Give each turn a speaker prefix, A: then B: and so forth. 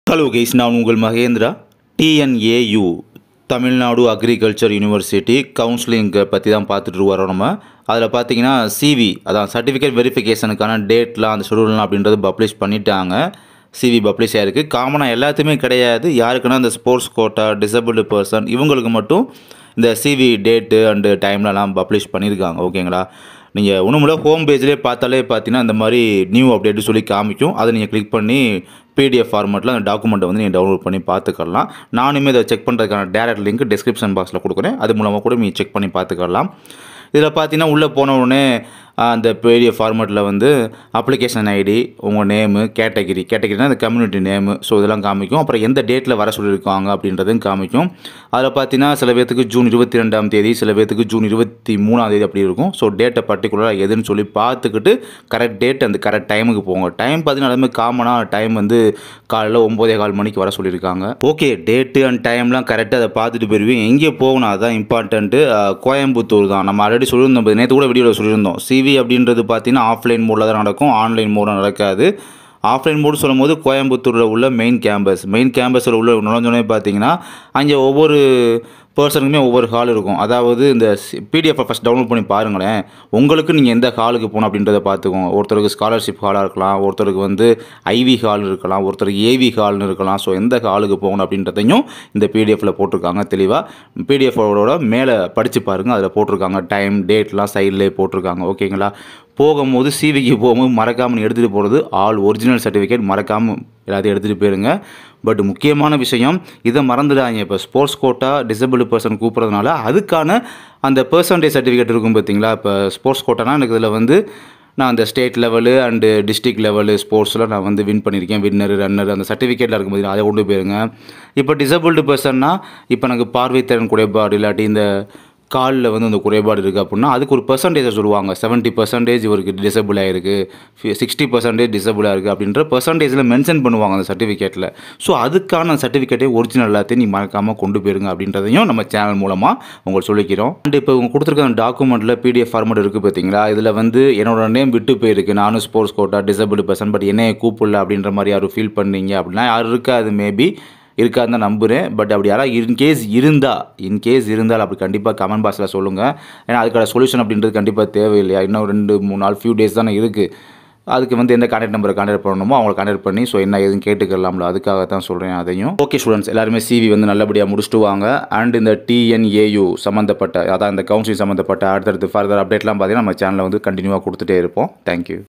A: hello guys நான் உங்கள் Mahendra TNAU Tamil Nadu agriculture university கவுன்சிலிங்கை பற்றி தான் பார்த்துட்டு வரோம் நம்ம அதில் பார்த்தீங்கன்னா சிவி அதான் சர்டிஃபிகேட் வெரிஃபிகேஷனுக்கான டேட்லாம் அந்த ஷெடியூல்லாம் அப்படின்றது பப்ளிஷ் பண்ணிட்டாங்க சிவி பப்ளிஷ் ஆயிருக்கு காமனாக எல்லாத்துக்குமே கிடையாது யாருக்குன்னா இந்த ஸ்போர்ட்ஸ் கோட்டா டிசபிள்டு பர்சன் இவங்களுக்கு மட்டும் இந்த சிவி டேட்டு அண்டு டைம்லலாம் பப்ளிஷ் பண்ணியிருக்காங்க ஓகேங்களா நீங்கள் ஒன்றுமில்ல ஹோம் பேஜ்லேயே பார்த்தாலே பார்த்தீங்கன்னா இந்த மாதிரி நியூ அப்டேட்டு சொல்லி காமிக்கும் அதை நீங்கள் கிளிக் பண்ணி பிடிஎஃப் ஃபார்மெட்டில் அந்த டாக்குமெண்ட்டை வந்து நீங்கள் டவுன்லோட் பண்ணி பார்த்துக்கலாம் நானுமே இதை செக் பண்ணுறதுக்கான டேரக்ட் லிங்க் டிஸ்கிரிப்ஷன் பாக்ஸில் கொடுக்குறேன் அது மூலமாக கூட நீங்கள் செக் பண்ணி பார்த்துக்கலாம் இதில் பார்த்தீங்கன்னா உள்ளே போன உடனே அந்த பிடிஎஃப் ஃபார்மெட்டில் வந்து அப்ளிகேஷன் ஐடி உங்கள் நேமு கேட்டகிரி கேட்டகிரினா அந்த கம்யூனிட்டி நேமு ஸோ இதெல்லாம் காமிக்கும் அப்புறம் எந்த டேட்டில் வர சொல்லியிருக்காங்க அப்படின்றதையும் காமிக்கும் அதில் பார்த்தீங்கன்னா சில பேர்த்துக்கு ஜூன் இருபத்தி ரெண்டாம் தேதி சில பேர்த்துக்கு ஜூன் இருபத்தி மூணாம் தேதி அப்படி இருக்கும் ஸோ டேட்டை பர்டிகுலராக எதுன்னு சொல்லி பார்த்துக்கிட்டு கரெக்ட் டேட் அந்த கரெக்ட் டைமுக்கு போங்க டைம் பார்த்தீங்கன்னா எல்லாமே காமனாக டைம் வந்து காலையில் ஒம்போதே கால் மணிக்கு வர சொல்லியிருக்காங்க ஓகே டேட்டு அண்ட் டைம்லாம் கரெக்டாக அதை பார்த்துட்டு போயிருவீங்க எங்கே போகணும் அதுதான் இம்பார்ட்டண்ட்டு கோயம்புத்தூர் தான் நம்ம ஆல்ரெடி சொல்லியிருந்தோம் நேற்று கூட வீடியோவில் சொல்லியிருந்தோம் சிவி அப்படின்றது பார்த்தீங்கன்னா ஆஃப்லைன் மோடில் தான் நடக்கும் ஆன்லைன் மோடில் நடக்காது ஆஃப்லைன் மோடு சொல்லும்போது கோயம்புத்தூரில் உள்ள மெயின் கேம்பஸ் மெயின் கேம்பஸில் உள்ள நுழைஞ்சோடனே பார்த்தீங்கன்னா அங்கே ஒவ்வொரு பர்சனுக்குமே ஒவ்வொரு ஹால் இருக்கும் அதாவது இந்த பிடிஎஃப் ஃபஸ்ட் டவுன்லோட் பண்ணி பாருங்களேன் உங்களுக்கு நீங்கள் எந்த ஹாலுக்கு போகணும் அப்படின்றத பார்த்துக்கோங்க ஒருத்தருக்கு ஸ்காலர்ஷிப் ஹாலாக இருக்கலாம் ஒருத்தருக்கு வந்து ஐவி ஹால் இருக்கலாம் ஒருத்தருக்கு ஏவி ஹால்னு இருக்கலாம் ஸோ எந்த ஹாலுக்கு போகணும் அப்படின்றதையும் இந்த பிடிஎஃப்பில் போட்டிருக்காங்க தெளிவாக பிடிஎஃபோட மேலே படித்து பாருங்கள் அதில் போட்டிருக்காங்க டைம் டேட்லாம் சைட்லேயே போட்டிருக்காங்க ஓகேங்களா போகும்போது சிவிக்கு போகும்போது மறக்காமல் எடுத்துகிட்டு போகிறது ஆல் ஒரிஜினல் சர்டிஃபிகேட் மறக்காமல் எல்லாத்தையும் எடுத்துகிட்டு போயிருங்க பட் முக்கியமான விஷயம் இதை மறந்துடாங்க இப்போ ஸ்போர்ட்ஸ் கோட்டா டிசபிள் பர்சன் கூப்பிட்றதுனால அதுக்கான அந்த பர்சன்டேஜ் சர்டிஃபிகேட் இருக்கும் பார்த்தீங்களா இப்போ ஸ்போர்ட்ஸ் கோட்டானா எனக்கு இதில் வந்து நான் அந்த state level and district level ஸ்போர்ட்ஸில் நான் வந்து வின் பண்ணியிருக்கேன் வின்னர் ரன்னர் அந்த சர்டிஃபிகேட்டில் இருக்கும் போது அதை கொண்டு போயிருங்க இப்போ டிசபிள்டு பர்சன்னா இப்போ எனக்கு பார்வைத்திறன் குறைபாடு இல்லாட்டி இந்த காலில் வந்து அந்த குறைபாடு இருக்குது அப்படின்னா அதுக்கு ஒரு பர்சன்டேஜை சொல்லுவாங்க செவன்ட்டி பர்சன்டேஜ் இவருக்கு டிசபிள் ஆகிருக்கு சிக்ஸ்டி பர்சன்டேஜ் டிசபிளாக இருக்குது அப்படின்ற பர்சன்டேஜில் மென்ஷன் பண்ணுவாங்க அந்த சர்டிஃபிகேட்டில் ஸோ அதுக்கான சர்டிஃபிகேட்டே ஒரிஜினல் எல்லாத்தையும் நீ மறக்காமல் கொண்டு போயிருங்க அப்படின்றதையும் நம்ம சேனல் மூலமாக உங்களுக்கு சொல்லிக்கிறோம் அண்ட் இப்போ உங்க கொடுத்துருக்க அந்த டாக்குமெண்ட்டில் பிடிஎஃப் ஃபார்மெட் இருக்குது பார்த்தீங்களா இதில் வந்து என்னோட நேம் விட்டு போயிருக்கு நானும் sports quota disable person but என்னைய கூப்பிடல அப்படின்ற மாதிரி யாரும் ஃபீல் பண்ணீங்க அப்படின்னா யாரும் இருக்காது மேபி இருக்காதுன்னு தான் நம்புகிறேன் பட் அப்படி யாராவது இன்கேஸ் இருந்தால் இன்கேஸ் இருந்தால் அப்படி கண்டிப்பாக கமெண்ட் பாக்ஸில் சொல்லுங்கள் ஏன்னா அதுக்கான சொல்யூஷன் அப்படின்றது கண்டிப்பாக தேவையில்லையா இன்னும் ரெண்டு மூணு நாள் ஃபியூ டேஸ் தானே இருக்குது அதுக்கு வந்து எந்த கான்டாக்ட் நம்பரை கான்டாக்ட் பண்ணணுமோ அவங்களை கான்டாக்ட் பண்ணி ஸோ என்ன ஏதுன்னு கேட்டுக்கலாம்ல அதுக்காக தான் சொல்கிறேன் அதையும் ஓகே ஸ்டூடெண்ட்ஸ் எல்லாருமே சிவி வந்து நல்லபடியாக முடிச்சுட்டு வாங்க அண்ட் இந்த டிஎன்ஏயு சம்மந்தப்பட்ட அதான் இந்த கவுன்சிலிங் சம்மந்தப்பட்ட அடுத்தடுத்து ஃபர்தர் அப்டேட்லாம் பார்த்தீங்கன்னா நம்ம சேனலில் வந்து கண்டினியூவாக கொடுத்துட்டே இருப்போம் தேங்க்யூ